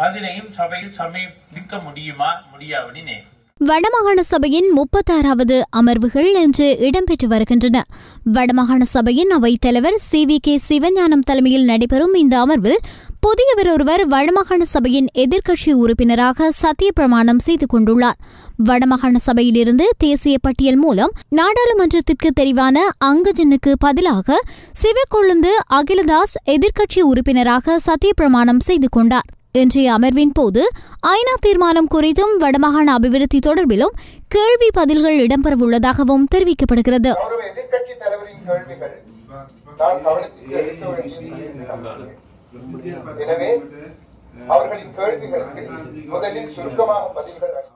அதிலையும் சபையில் சமர்ப்பிக்க முடியுமா முடியாவினே வடமாகாண சபையின் முப்பத்தாறாவது அமர்வுகள் இன்று இடம்பெற்று வருகின்றன வடமாகாண சபையின் அவைத் தலைவர் சி வி கே சிவஞானம் தலைமையில் நடைபெறும் இந்த அமர்வில் புதியவர் ஒருவர் வடமாகாண சபையின் எதிர்க்கட்சி உறுப்பினராக சத்திய பிரமாணம் செய்து கொண்டுள்ளார் வடமாகாண சபையிலிருந்து தேசிய பட்டியல் மூலம் நாடாளுமன்றத்திற்கு தெரிவான அங்கஜனுக்கு பதிலாக சிவக்கொழுந்து அகிலதாஸ் எதிர்க்கட்சி உறுப்பினராக சத்திய பிரமாணம் செய்து கொண்டார் இன்றைய அமர்வின் போது ஐநா தீர்மானம் குறித்தும் வடமாகாண அபிவிருத்தி தொடர்பிலும் கேள்வி பதில்கள் இடம்பெறவுள்ளதாகவும் தெரிவிக்கப்படுகிறது கௌரவ எதிர்க்கட்சி தலைவரின் கேள்விகள் நான் கவனத்துக்கு எடுக்க வேண்டிய எனவே அவர்களின் கேள்விகளுக்கு முதலில் சுருக்கமாக பதில்கள் அளிக்க